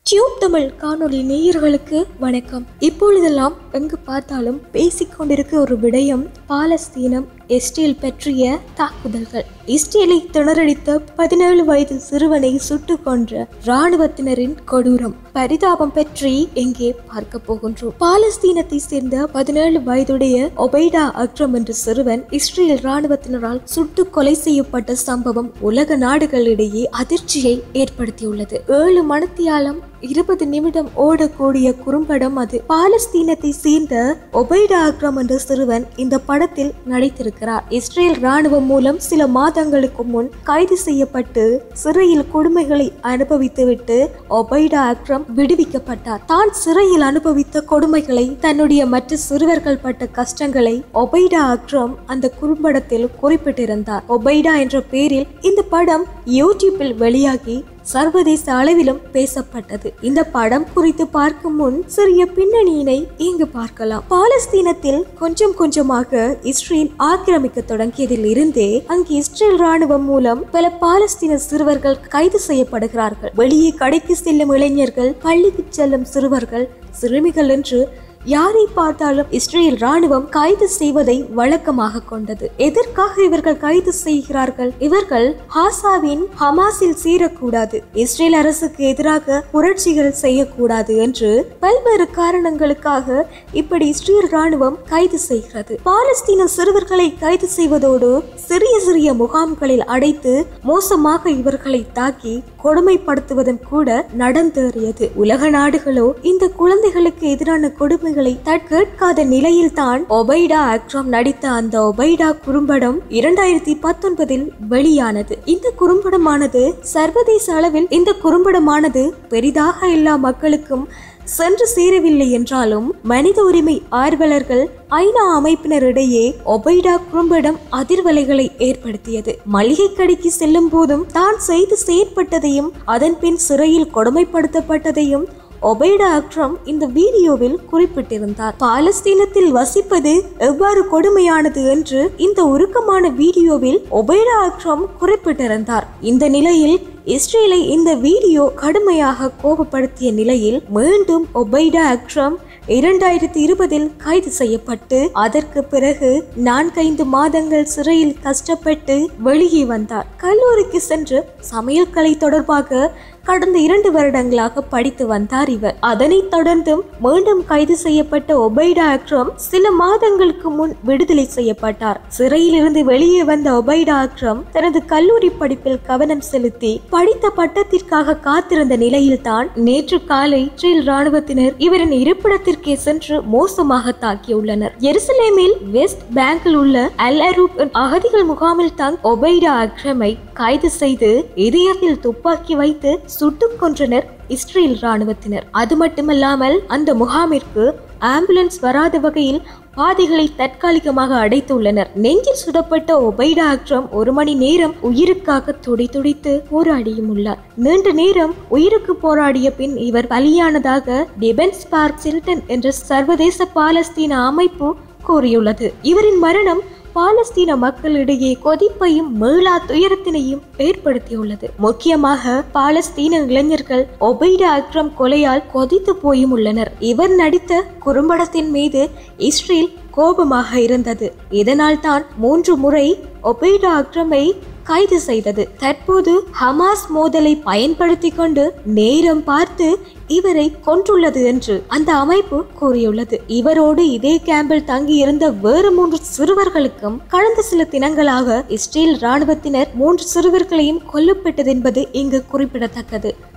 tube Tamil காணொளி நேயர்களுக்கு வணக்கம் இப்பொழுதெல்லாம் எங்கு பார்த்தாலும் பேசிக்கொண்டிருக்க ஒரு விடயம் பாலஸ்தீனம் இஸ்ரேல் பற்றிய தாக்குதல்கள் இஸ்ரேலை திணறடித்த பதினேழு வயது சிறுவனை சுட்டு கொன்ற இராணுவத்தினரின் கொடூரம் பரிதாபம் பற்றி எங்கே பார்க்க போகின்றோம் பாலஸ்தீனத்தை சேர்ந்த பதினேழு வயதுடைய ஒபைடா அக்ரம் என்ற சிறுவன் இஸ்ரேல் இராணுவத்தினரால் சுட்டு கொலை செய்யப்பட்ட சம்பவம் உலக நாடுகளிடையே அதிர்ச்சியை ஏற்படுத்தியுள்ளது ஏழு மணத்தியாலம் இருபது நிமிடம் ஓடக்கூடிய குறும்படம் அது பாலஸ்தீனத்தை சேர்ந்த ஒபைடா அக்ரம் என்ற சிறுவன் இந்த படத்தில் நடித்திருக்கிறார் இஸ்ரேல் ராணுவம் மூலம் சில மாதங்களுக்கு முன் கைது செய்யப்பட்டு சிறையில் கொடுமைகளை அனுபவித்துவிட்டு ஒபைடா அக்ரம் விடுவிக்கப்பட்டார் தான் சிறையில் அனுபவித்த கொடுமைகளை தன்னுடைய மற்ற சிறுவர்கள் பட்ட கஷ்டங்களை ஒபைடா அக்ரம் அந்த குறும்படத்தில் குறிப்பிட்டிருந்தார் ஒபைடா என்ற பெயரில் இந்த படம் யூடியூப்பில் வெளியாகி சர்வதேச அளவிலும் பேசப்பட்டது இந்த படம் குறித்து பார்க்கும் முன் சிறிய பின்னணியினை இங்கு பார்க்கலாம் பாலஸ்தீனத்தில் கொஞ்சம் கொஞ்சமாக இஸ்ரேல் ஆக்கிரமிக்க தொடங்கியதில் இருந்தே அங்கு இஸ்ரேல் ராணுவம் மூலம் பல பாலஸ்தீன சிறுவர்கள் கைது செய்யப்படுகிறார்கள் வெளியே கடைக்கு செல்லும் இளைஞர்கள் பள்ளிக்கு செல்லும் சிறுவர்கள் சிறுமிகள் என்று யாரை பார்த்தாலும் இஸ்ரேல் ராணுவம் கைது செய்வதை வழக்கமாக கொண்டது எதற்காக இவர்கள் கைது செய்கிறார்கள் இவர்கள் ஹாசாவின் ஹமாஸில் சேரக்கூடாது இஸ்ரேல் அரசுக்கு எதிராக புரட்சிகள் செய்யக்கூடாது என்று பல்வேறு காரணங்களுக்காக இப்படி இஸ்ரேல் ராணுவம் கைது செய்கிறது பாலஸ்தீன சிறுவர்களை கைது செய்வதோடு சிறிய சிறிய முகாம்களில் அடைத்து மோசமாக இவர்களை தாக்கி கொடுமைப்படுத்துவதும் கூட நடந்தேறியது உலக நாடுகளோ இந்த குழந்தைகளுக்கு எதிரான கொடுமைகளை தற்கேட்காத நிலையில் தான் ஒபைடா அக்ரம் நடித்த அந்த ஒபைடா குறும்படம் இரண்டாயிரத்தி பத்தொன்பதில் வெளியானது இந்த குறும்படமானது சர்வதேச அளவில் இந்த குறும்படமானது பெரிதாக எல்லா மக்களுக்கும் சென்று சேரவில்லை என்றாலும் மனித உரிமை ஆர்வலர்கள் ஐநா அமைப்பினரிடையே ஒபைடா குறும்படம் அதிர்வலைகளை ஏற்படுத்தியது மளிகை கடைக்கு செல்லும் போதும் தான் செய்து செயற்பட்டதையும் அதன் பின் சிறையில் கொடுமைப்படுத்தப்பட்டதையும் ஒபைடா அக்ரம் இந்த வீடியோவில் குறிப்பிட்டிருந்தார் பாலஸ்தீனத்தில் வசிப்பது எவ்வாறு கொடுமையானது என்று இந்த உருக்கமான வீடியோவில் ஒபைடா அக்ரம் குறிப்பிட்டிருந்தார் இந்த நிலையில் இஸ்ரேலை இந்த வீடியோ கடுமையாக கோபப்படுத்திய நிலையில் மீண்டும் ஒபைடா அக்ரம் இரண்டாயிரத்தி இருபதில் கைது செய்யப்பட்டு அதற்கு பிறகு நான்கைந்து மாதங்கள் சிறையில் கஷ்டப்பட்டு வெளியே வந்தார் கல்லூரிக்கு சென்று சமையல் கலை தொடர்பாக கடந்த இரண்டு வருடங்களாக படித்து வந்தார் இவர் அதனைத் தொடர்ந்தும் மீண்டும் கைது செய்யப்பட்ட ஒபைடா அக்ரம் சில மாதங்களுக்கு முன் விடுதலை செய்யப்பட்டார் சிறையிலிருந்து வெளியே வந்த ஒபைடா அக்ரம் தனது கல்லூரி படிப்பில் கவனம் செலுத்தி படித்த பட்டத்திற்காக காத்திருந்த நிலையில்தான் நேற்று காலை இஸ்ரேல் ராணுவத்தினர் இவரின் இருப்பிடத்திற்கே சென்று மோசமாக தாக்கியுள்ளனர் எருசலேமில் வெஸ்ட் பேங்கில் உள்ள அல் அரூப் அகதிகள் முகாமில் தான் ஒபைடா அக்ரமை கைது செய்து இதயத்தில் துப்பாக்கி வைத்து சுட்டுக் கொன்றனர் இஸ்ரேல் ராணுவத்தினர் அது மட்டுமல்லாமல் அந்த முகாமிற்கு ஆம்புலன்ஸ் வராத வகையில் பாதைகளை தற்காலிகமாக அடைத்துள்ளனர் நெஞ்சில் சுடப்பட்ட ஒபைடா அக்ரம் ஒரு மணி நேரம் உயிருக்காக துடி துடித்து போராடியும் உள்ளார் நீண்ட நேரம் உயிருக்கு போராடிய பின் இவர் பலியானதாக டிபென்ஸ் பார்க் சில்டன் என்ற சர்வதேச பாலஸ்தீன அமைப்பு கூறியுள்ளது இவரின் மரணம் பாலஸ்தீன மக்களிடையே கொதிப்பையும் மீளா துயரத்தினையும் ஏற்படுத்தியுள்ளது முக்கியமாக பாலஸ்தீன இளைஞர்கள் ஒபைடா அக்ரம் கொலையால் கொதித்து போயும் உள்ளனர் இவர் நடித்த குறும்படத்தின் மீது இஸ்ரேல் கோபமாக இருந்தது இதனால் தான் மூன்று முறை ஒபைடா அக்ரமை கைது செய்தது தற்போது ஹமாஸ் மோதலை பயன்படுத்தி கொண்டு நேரம் பார்த்து இவரை கொன்றுள்ளது என்று அந்த அமைப்பு கூறியுள்ளது இவரோடு இதே கேம்பில் தங்கியிருந்த வேறு மூன்று சிறுவர்களுக்கும் கடந்த சில தினங்களாக இஸ்ரேல் ராணுவத்தினர் மூன்று சிறுவர்களையும் கொல்லப்பட்டது என்பது இங்கு குறிப்பிடத்தக்கது